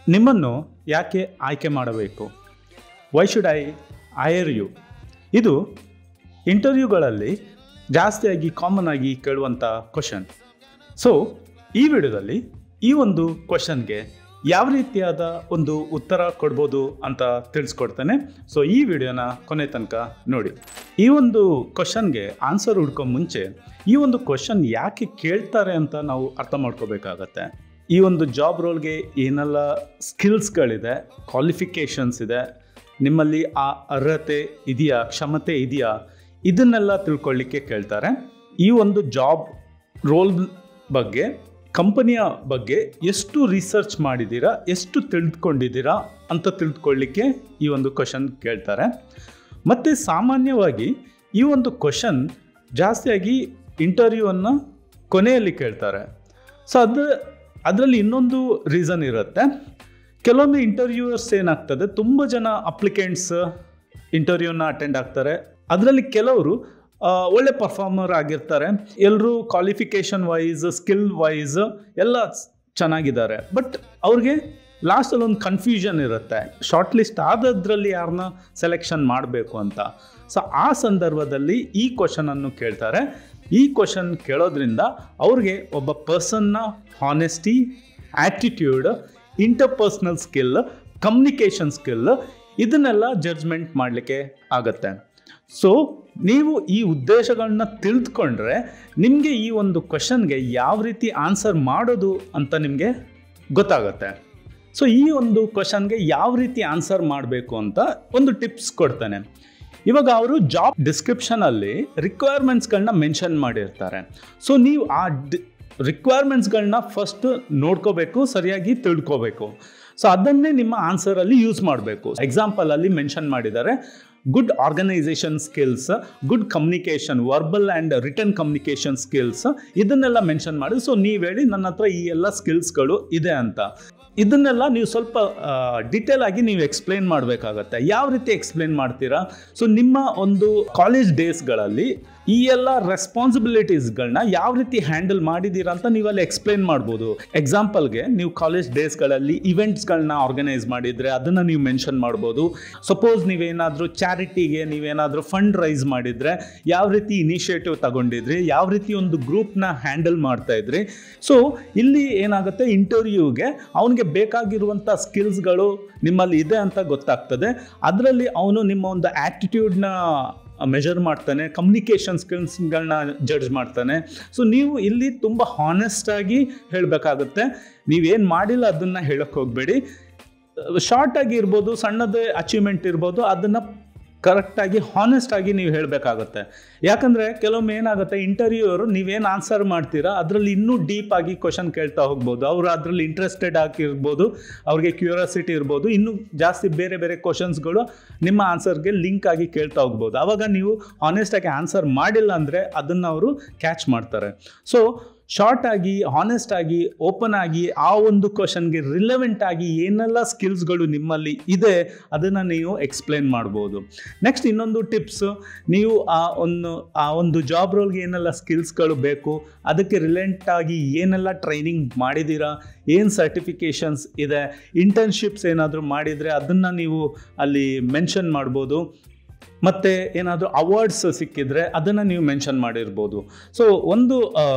ನಿಮ್ಮನ್ನು ಯಾಕೆ ಆಯ್ಕೆ ಮಾಡಬೇಕು why should I hire you ಇದು ಇಂಟರ್ವ್ಯೂಗಳಲ್ಲಿ ಜಾಸ್ತಿಯಾಗಿ ಕಾಮನ್ ಆಗಿ ಕೇಳುವಂಥ ಕ್ವಶನ್ ಸೊ ಈ ವಿಡಿಯೋದಲ್ಲಿ ಈ ಒಂದು ಕ್ವಶನ್ಗೆ ಯಾವ ರೀತಿಯಾದ ಒಂದು ಉತ್ತರ ಕೊಡ್ಬೋದು ಅಂತ ತಿಳಿಸ್ಕೊಡ್ತೇನೆ ಸೊ ಈ ವಿಡಿಯೋನ ಕೊನೆ ತನಕ ನೋಡಿ ಈ ಒಂದು ಕ್ವಶನ್ಗೆ ಆನ್ಸರ್ ಹುಡ್ಕೋ ಮುಂಚೆ ಈ ಒಂದು ಕ್ವಶನ್ ಯಾಕೆ ಕೇಳ್ತಾರೆ ಅಂತ ನಾವು ಅರ್ಥ ಮಾಡ್ಕೋಬೇಕಾಗತ್ತೆ ಈ ಒಂದು ಜಾಬ್ ರೋಲ್ಗೆ ಏನೆಲ್ಲ ಸ್ಕಿಲ್ಸ್ಗಳಿದೆ ಕ್ವಾಲಿಫಿಕೇಷನ್ಸ್ ಇದೆ ನಿಮ್ಮಲ್ಲಿ ಆ ಅರ್ಹತೆ ಇದೆಯಾ ಕ್ಷಮತೆ ಇದೆಯಾ ಇದನ್ನೆಲ್ಲ ತಿಳ್ಕೊಳ್ಳಿಕ್ಕೆ ಕೇಳ್ತಾರೆ ಈ ಒಂದು ಜಾಬ್ ರೋಲ್ ಬಗ್ಗೆ ಕಂಪನಿಯ ಬಗ್ಗೆ ಎಷ್ಟು ರಿಸರ್ಚ್ ಮಾಡಿದ್ದೀರಾ ಎಷ್ಟು ತಿಳಿದುಕೊಂಡಿದ್ದೀರಾ ಅಂತ ತಿಳ್ಕೊಳ್ಳಿಕ್ಕೆ ಈ ಒಂದು ಕ್ವಶನ್ ಕೇಳ್ತಾರೆ ಮತ್ತು ಸಾಮಾನ್ಯವಾಗಿ ಈ ಒಂದು ಕ್ವಶನ್ ಜಾಸ್ತಿಯಾಗಿ ಇಂಟರ್ವ್ಯೂವನ್ನು ಕೊನೆಯಲ್ಲಿ ಕೇಳ್ತಾರೆ ಸೊ ಅದು ಅದರಲ್ಲಿ ಇನ್ನೊಂದು ರೀಸನ್ ಇರುತ್ತೆ ಕೆಲವೊಮ್ಮೆ ಇಂಟರ್ವ್ಯೂವರ್ಸ್ ಏನಾಗ್ತದೆ ತುಂಬ ಜನ ಅಪ್ಲಿಕೆಂಟ್ಸ್ ಇಂಟರ್ವ್ಯೂನ ಅಟೆಂಡ್ ಆಗ್ತಾರೆ ಅದರಲ್ಲಿ ಕೆಲವರು ಆ, ಒಳ್ಳೆ ಪರ್ಫಾರ್ಮರ್ ಆಗಿರ್ತಾರೆ ಎಲ್ಲರೂ ಕ್ವಾಲಿಫಿಕೇಷನ್ ವೈಸ್ ಸ್ಕಿಲ್ ವೈಸ್ ಎಲ್ಲ ಚೆನ್ನಾಗಿದ್ದಾರೆ ಬಟ್ ಅವ್ರಿಗೆ ಲಾಸ್ಟಲ್ಲಿ ಒಂದು ಕನ್ಫ್ಯೂಷನ್ ಇರುತ್ತೆ ಶಾರ್ಟ್ ಲಿಸ್ಟ್ ಆದದ್ರಲ್ಲಿ ಯಾರನ್ನ ಸೆಲೆಕ್ಷನ್ ಮಾಡಬೇಕು ಅಂತ ಸೊ ಆ ಸಂದರ್ಭದಲ್ಲಿ ಈ ಕ್ವಶನನ್ನು ಕೇಳ್ತಾರೆ ಈ ಕ್ವಶನ್ ಕೇಳೋದ್ರಿಂದ ಅವ್ರಿಗೆ ಒಬ್ಬ ಪರ್ಸನ್ನ honesty attitude interpersonal skill communication skill ಇದನ್ನೆಲ್ಲ ಜಡ್ಜ್ಮೆಂಟ್ ಮಾಡಲಿಕ್ಕೆ ಆಗತ್ತೆ ಸೊ ನೀವು ಈ ಉದ್ದೇಶಗಳನ್ನ ತಿಳಿದುಕೊಂಡ್ರೆ ನಿಮಗೆ ಈ ಒಂದು ಕ್ವಶನ್ಗೆ ಯಾವ ರೀತಿ ಆನ್ಸರ್ ಮಾಡೋದು ಅಂತ ನಿಮಗೆ ಗೊತ್ತಾಗುತ್ತೆ ಸೊ ಈ ಒಂದು ಕ್ವಶನ್ಗೆ ಯಾವ ರೀತಿ ಆನ್ಸರ್ ಮಾಡಬೇಕು ಅಂತ ಒಂದು ಟಿಪ್ಸ್ ಕೊಡ್ತಾನೆ ಇವಾಗ ಅವರು ಜಾಬ್ ಡಿಸ್ಕ್ರಿಪ್ಷನಲ್ಲಿ ರಿಕ್ವೈರ್ಮೆಂಟ್ಸ್ಗಳನ್ನ ಮೆನ್ಷನ್ ಮಾಡಿರ್ತಾರೆ ಸೊ ನೀವು ಆ ಡಿ ರಿಕ್ವೈರ್ಮೆಂಟ್ಸ್ಗಳನ್ನ ಫಸ್ಟ್ ನೋಡ್ಕೋಬೇಕು ಸರಿಯಾಗಿ ತಿಳ್ಕೋಬೇಕು ಸೊ ಅದನ್ನೇ ನಿಮ್ಮ ಆನ್ಸರಲ್ಲಿ ಯೂಸ್ ಮಾಡಬೇಕು ಎಕ್ಸಾಂಪಲಲ್ಲಿ ಮೆನ್ಷನ್ ಮಾಡಿದ್ದಾರೆ good organisation skills good communication verbal and written communication skills ಇದನ್ನೆಲ್ಲ ಮೆನ್ಷನ್ ಮಾಡಿ ಸೊ ನೀವು ಹೇಳಿ ನನ್ನ ಹತ್ರ ಈ ಎಲ್ಲ ಸ್ಕಿಲ್ಸ್ಗಳು ಇದೆ ಅಂತ ಇದನ್ನೆಲ್ಲ ನೀವು ಸ್ವಲ್ಪ ಡಿಟೇಲ್ ಆಗಿ ನೀವು ಎಕ್ಸ್ಪ್ಲೇನ್ ಮಾಡಬೇಕಾಗತ್ತೆ ಯಾವ ರೀತಿ ಎಕ್ಸ್ಪ್ಲೇನ್ ಮಾಡ್ತೀರಾ ಸೊ ನಿಮ್ಮ ಒಂದು ಕಾಲೇಜ್ ಡೇಸ್ಗಳಲ್ಲಿ ಈ ಎಲ್ಲ ರೆಸ್ಪಾನ್ಸಿಬಿಲಿಟೀಸ್ಗಳನ್ನ ಯಾವ ರೀತಿ ಹ್ಯಾಂಡಲ್ ಮಾಡಿದ್ದೀರಾ ಅಂತ ನೀವಲ್ಲಿ ಎಕ್ಸ್ಪ್ಲೇನ್ ಮಾಡ್ಬೋದು ಎಕ್ಸಾಂಪಲ್ಗೆ ನೀವು ಕಾಲೇಜ್ ಡೇಸ್ಗಳಲ್ಲಿ ಇವೆಂಟ್ಸ್ಗಳನ್ನ ಆರ್ಗನೈಸ್ ಮಾಡಿದರೆ ಅದನ್ನು ನೀವು ಮೆನ್ಷನ್ ಮಾಡ್ಬೋದು ಸಪೋಸ್ ನೀವೇನಾದರೂ ಚಾರಿಟಿಗೆ ನೀವೇನಾದರೂ ಫಂಡ್ ರೈಸ್ ಮಾಡಿದರೆ ಯಾವ ರೀತಿ ಇನಿಷಿಯೇಟಿವ್ ತಗೊಂಡಿದ್ರಿ ಯಾವ ರೀತಿ ಒಂದು ಗ್ರೂಪ್ನ ಹ್ಯಾಂಡಲ್ ಮಾಡ್ತಾ ಇದ್ರಿ ಸೊ ಇಲ್ಲಿ ಏನಾಗುತ್ತೆ ಇಂಟರ್ವ್ಯೂಗೆ ಅವನಿಗೆ ಬೇಕಾಗಿರುವಂಥ ಸ್ಕಿಲ್ಸ್ಗಳು ನಿಮ್ಮಲ್ಲಿ ಇದೆ ಅಂತ ಗೊತ್ತಾಗ್ತದೆ ಅದರಲ್ಲಿ ಅವನು ನಿಮ್ಮ ಒಂದು ಆ್ಯಟಿಟ್ಯೂಡ್ನ ಮೆಜರ್ ಮಾಡ್ತಾನೆ ಕಮ್ಯುನಿಕೇಷನ್ ಸ್ಕಿಲ್ಸ್ಗಳನ್ನ ಜಡ್ಜ್ ಮಾಡ್ತಾನೆ ಸೊ ನೀವು ಇಲ್ಲಿ ತುಂಬ ಹಾನೆಸ್ಟಾಗಿ ಹೇಳಬೇಕಾಗುತ್ತೆ ನೀವೇನು ಮಾಡಿಲ್ಲ ಅದನ್ನು ಹೇಳಕ್ಕೆ ಹೋಗಬೇಡಿ ಶಾರ್ಟಾಗಿ ಇರ್ಬೋದು ಸಣ್ಣದೇ ಅಚೀವ್ಮೆಂಟ್ ಇರ್ಬೋದು ಅದನ್ನು ಕರೆಕ್ಟಾಗಿ ಹಾನೆಸ್ಟ್ ಆಗಿ ನೀವು ಹೇಳಬೇಕಾಗುತ್ತೆ ಯಾಕಂದರೆ ಕೆಲವೊಮ್ಮೆ ಏನಾಗುತ್ತೆ ಇಂಟರ್ವ್ಯೂವರು ನೀವೇನು ಆನ್ಸರ್ ಮಾಡ್ತೀರಾ ಅದರಲ್ಲಿ ಇನ್ನೂ ಡೀಪ್ ಆಗಿ ಕ್ವಶನ್ ಕೇಳ್ತಾ ಹೋಗ್ಬೋದು ಅವರು ಅದರಲ್ಲಿ ಇಂಟ್ರೆಸ್ಟೆಡ್ ಆಗಿರ್ಬೋದು ಅವ್ರಿಗೆ ಕ್ಯೂರಿಯಾಸಿಟಿ ಇರ್ಬೋದು ಇನ್ನೂ ಜಾಸ್ತಿ ಬೇರೆ ಬೇರೆ ಕ್ವಶನ್ಸ್ಗಳು ನಿಮ್ಮ ಆನ್ಸರ್ಗೆ ಲಿಂಕ್ ಆಗಿ ಕೇಳ್ತಾ ಹೋಗ್ಬೋದು ಆವಾಗ ನೀವು ಹಾನೆಸ್ಟಾಗಿ ಆನ್ಸರ್ ಮಾಡಿಲ್ಲ ಅಂದರೆ ಅದನ್ನು ಅವರು ಕ್ಯಾಚ್ ಮಾಡ್ತಾರೆ ಸೊ ಶಾರ್ಟ್ ಆಗಿ ಹಾನೆಸ್ಟ್ ಆಗಿ ಓಪನ್ ಆಗಿ ಆ ಒಂದು ಕ್ವಶನ್ಗೆ ರಿಲೆವೆಂಟ್ ಆಗಿ ಏನೆಲ್ಲ ಸ್ಕಿಲ್ಸ್ಗಳು ನಿಮ್ಮಲ್ಲಿ ಇದೆ ಅದನ್ನು ನೀವು ಎಕ್ಸ್ಪ್ಲೇನ್ ಮಾಡ್ಬೋದು ನೆಕ್ಸ್ಟ್ ಇನ್ನೊಂದು ಟಿಪ್ಸ್ ನೀವು ಆ ಒಂದು ಆ ಒಂದು ಜಾಬ್ ರೋಲ್ಗೆ ಏನೆಲ್ಲ ಸ್ಕಿಲ್ಸ್ಗಳು ಬೇಕು ಅದಕ್ಕೆ ರಿಲೆಂಟ್ ಆಗಿ ಏನೆಲ್ಲ ಟ್ರೈನಿಂಗ್ ಮಾಡಿದ್ದೀರಾ ಏನು ಸರ್ಟಿಫಿಕೇಷನ್ಸ್ ಇದೆ ಇಂಟರ್ನ್ಶಿಪ್ಸ್ ಏನಾದರೂ ಮಾಡಿದರೆ ಅದನ್ನು ನೀವು ಅಲ್ಲಿ ಮೆನ್ಷನ್ ಮಾಡ್ಬೋದು ಮತ್ತು ಏನಾದರೂ ಅವಾರ್ಡ್ಸ್ ಸಿಕ್ಕಿದ್ರೆ ಅದನ್ನು ನೀವು ಮೆನ್ಷನ್ ಮಾಡಿರ್ಬೋದು ಸೊ ಒಂದು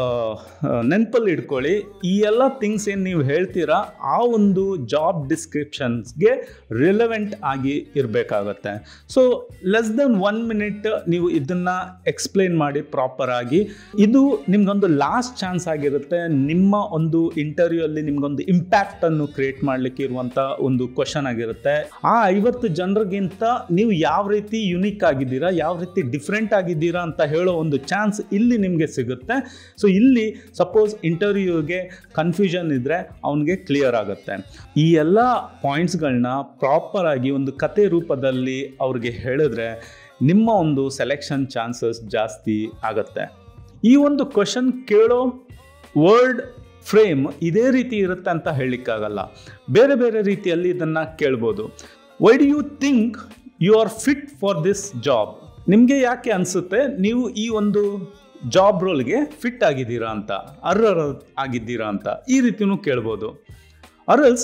ನೆನಪಲ್ಲಿ ಇಟ್ಕೊಳ್ಳಿ ಈ ಎಲ್ಲ ಥಿಂಗ್ಸ್ ಏನು ನೀವು ಹೇಳ್ತೀರಾ ಆ ಒಂದು ಜಾಬ್ ಡಿಸ್ಕ್ರಿಪ್ಷನ್ಸ್ಗೆ ರಿಲೆವೆಂಟ್ ಆಗಿ ಇರಬೇಕಾಗತ್ತೆ so less then one minute ನೀವು ಇದನ್ನು ಎಕ್ಸ್ಪ್ಲೇನ್ ಮಾಡಿ ಪ್ರಾಪರ್ ಆಗಿ ಇದು ನಿಮ್ಗೊಂದು ಲಾಸ್ಟ್ ಚಾನ್ಸ್ ಆಗಿರುತ್ತೆ ನಿಮ್ಮ ಒಂದು ಇಂಟರ್ವ್ಯೂ ಅಲ್ಲಿ ನಿಮ್ಗೊಂದು ಇಂಪ್ಯಾಕ್ಟನ್ನು ಕ್ರಿಯೇಟ್ ಮಾಡಲಿಕ್ಕೆ ಇರುವಂಥ ಒಂದು ಕ್ವಶನ್ ಆಗಿರುತ್ತೆ ಆ ಐವತ್ತು ಜನರಿಗಿಂತ ನೀವು ಯಾವ ರೀತಿ ಯುನಿಕ್ ಆಗಿದ್ದೀರಾ ಯಾವ ರೀತಿ ಡಿಫ್ರೆಂಟ್ ಆಗಿದ್ದೀರಾ ಅಂತ ಹೇಳೋ ಒಂದು ಚಾನ್ಸ್ ಇಲ್ಲಿ ನಿಮಗೆ ಸಿಗುತ್ತೆ ಸೊ ಇಲ್ಲಿ ಸಪೋಸ್ ಇಂಟರ್ವ್ಯೂಗೆ ಕನ್ಫ್ಯೂಷನ್ ಇದ್ದರೆ ಅವನಿಗೆ ಕ್ಲಿಯರ್ ಆಗುತ್ತೆ ಈ ಎಲ್ಲ ಪಾಯಿಂಟ್ಸ್ಗಳನ್ನ ಪ್ರಾಪರ್ ಆಗಿ ಒಂದು ಕತೆ ರೂಪದಲ್ಲಿ ಅವ್ರಿಗೆ ಹೇಳಿದ್ರೆ ನಿಮ್ಮ ಒಂದು ಸೆಲೆಕ್ಷನ್ ಚಾನ್ಸಸ್ ಜಾಸ್ತಿ ಆಗುತ್ತೆ ಈ ಒಂದು ಕ್ವಶನ್ ಕೇಳೋ ವರ್ಡ್ ಫ್ರೇಮ್ ಇದೇ ರೀತಿ ಇರುತ್ತೆ ಅಂತ ಹೇಳಲಿಕ್ಕಾಗಲ್ಲ ಬೇರೆ ಬೇರೆ ರೀತಿಯಲ್ಲಿ ಇದನ್ನು ಕೇಳ್ಬೋದು why do you think you are fit for this job ನಿಮಗೆ ಯಾಕೆ ಅನಿಸುತ್ತೆ ನೀವು ಈ ಒಂದು ಜಾಬ್ ರೋಲ್ಗೆ ಫಿಟ್ ಆಗಿದ್ದೀರಾ ಅಂತ ಅರ್ಹರ ಆಗಿದ್ದೀರಾ ಅಂತ ಈ ರೀತಿಯೂ ಕೇಳ್ಬೋದು ಅರಲ್ಸ್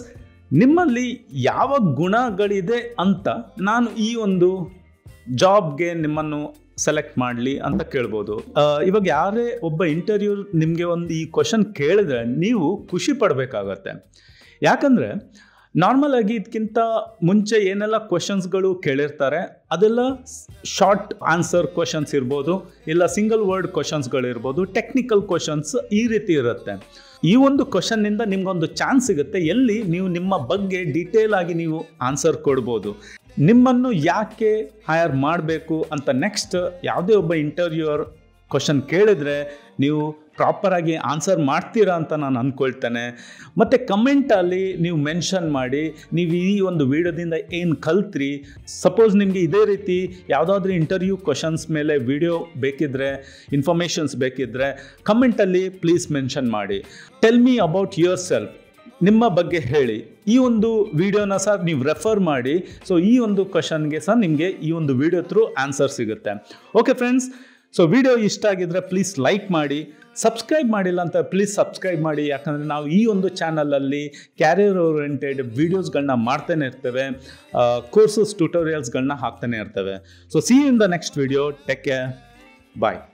ನಿಮ್ಮಲ್ಲಿ ಯಾವ ಗುಣಗಳಿದೆ ಅಂತ ನಾನು ಈ ಒಂದು ಜಾಬ್ಗೆ ನಿಮ್ಮನ್ನು ಸೆಲೆಕ್ಟ್ ಮಾಡಲಿ ಅಂತ ಕೇಳ್ಬೋದು ಆ, ಇವಾಗ ಯಾರೇ ಒಬ್ಬ ಇಂಟರ್ವ್ಯೂ ನಿಮಗೆ ಒಂದು ಈ ಕ್ವಶನ್ ಕೇಳಿದ್ರೆ ನೀವು ಖುಷಿ ಪಡಬೇಕಾಗತ್ತೆ ಯಾಕಂದರೆ ನಾರ್ಮಲ್ ಆಗಿ ಇದಕ್ಕಿಂತ ಮುಂಚೆ ಏನೆಲ್ಲ ಕ್ವಶನ್ಸ್ಗಳು ಕೇಳಿರ್ತಾರೆ ಅದೆಲ್ಲ ಶಾರ್ಟ್ ಆನ್ಸರ್ ಕ್ವಶನ್ಸ್ ಇರ್ಬೋದು ಇಲ್ಲ ಸಿಂಗಲ್ ವರ್ಡ್ ಕ್ವಶನ್ಸ್ಗಳಿರ್ಬೋದು ಟೆಕ್ನಿಕಲ್ ಕ್ವಶನ್ಸ್ ಈ ರೀತಿ ಇರುತ್ತೆ ಈ ಒಂದು ಕ್ವಶನ್ನಿಂದ ನಿಮ್ಗೊಂದು ಚಾನ್ಸ್ ಸಿಗುತ್ತೆ ಎಲ್ಲಿ ನೀವು ನಿಮ್ಮ ಬಗ್ಗೆ ಡೀಟೇಲ್ ಆಗಿ ನೀವು ಆನ್ಸರ್ ಕೊಡ್ಬೋದು ನಿಮ್ಮನ್ನು ಯಾಕೆ ಹೈರ್ ಮಾಡಬೇಕು ಅಂತ ನೆಕ್ಸ್ಟ್ ಯಾವುದೇ ಒಬ್ಬ ಇಂಟರ್ವ್ಯೂಯರ್ ಕ್ವಶನ್ ಕೇಳಿದ್ರೆ ನೀವು ಪ್ರಾಪರಾಗಿ ಆನ್ಸರ್ ಮಾಡ್ತೀರಾ ಅಂತ ನಾನು ಅಂದ್ಕೊಳ್ತೇನೆ ಮತ್ತು ಕಮೆಂಟಲ್ಲಿ ನೀವು ಮೆನ್ಷನ್ ಮಾಡಿ ನೀವು ಈ ಒಂದು ವಿಡಿಯೋದಿಂದ ಏನು ಕಲ್ತ್ರಿ ಸಪೋಸ್ ನಿಮಗೆ ಇದೇ ರೀತಿ ಯಾವುದಾದ್ರೂ ಇಂಟರ್ವ್ಯೂ ಕ್ವಶನ್ಸ್ ಮೇಲೆ ವಿಡಿಯೋ ಬೇಕಿದ್ದರೆ ಇನ್ಫಾರ್ಮೇಷನ್ಸ್ ಬೇಕಿದ್ದರೆ ಕಮೆಂಟಲ್ಲಿ ಪ್ಲೀಸ್ ಮೆನ್ಷನ್ ಮಾಡಿ tell me about yourself ನಿಮ್ಮ ಬಗ್ಗೆ ಹೇಳಿ ಈ ಒಂದು ವಿಡಿಯೋನ ಸಹ ನೀವು ರೆಫರ್ ಮಾಡಿ ಸೊ ಈ ಒಂದು ಕ್ವಶನ್ಗೆ ಸಹ ನಿಮಗೆ ಈ ಒಂದು ವಿಡಿಯೋ ಥ್ರೂ ಆನ್ಸರ್ ಸಿಗುತ್ತೆ ಓಕೆ ಫ್ರೆಂಡ್ಸ್ ಸೊ ವಿಡಿಯೋ ಇಷ್ಟ ಆಗಿದ್ರೆ ಪ್ಲೀಸ್ ಲೈಕ್ ಮಾಡಿ ಸಬ್ಸ್ಕ್ರೈಬ್ ಮಾಡಿಲ್ಲ ಅಂತ ಪ್ಲೀಸ್ ಸಬ್ಸ್ಕ್ರೈಬ್ ಮಾಡಿ ಯಾಕಂದರೆ ನಾವು ಈ ಒಂದು ಚಾನಲಲ್ಲಿ ಕ್ಯಾರಿಯರ್ ಓರಿಯೆಂಟೆಡ್ ವೀಡಿಯೋಸ್ಗಳನ್ನ ಮಾಡ್ತಾನೆ ಇರ್ತೇವೆ ಕೋರ್ಸಸ್ ಟ್ಯೂಟೋರಿಯಲ್ಸ್ಗಳನ್ನ ಹಾಕ್ತಾನೆ ಇರ್ತೇವೆ so see in the next video take care bye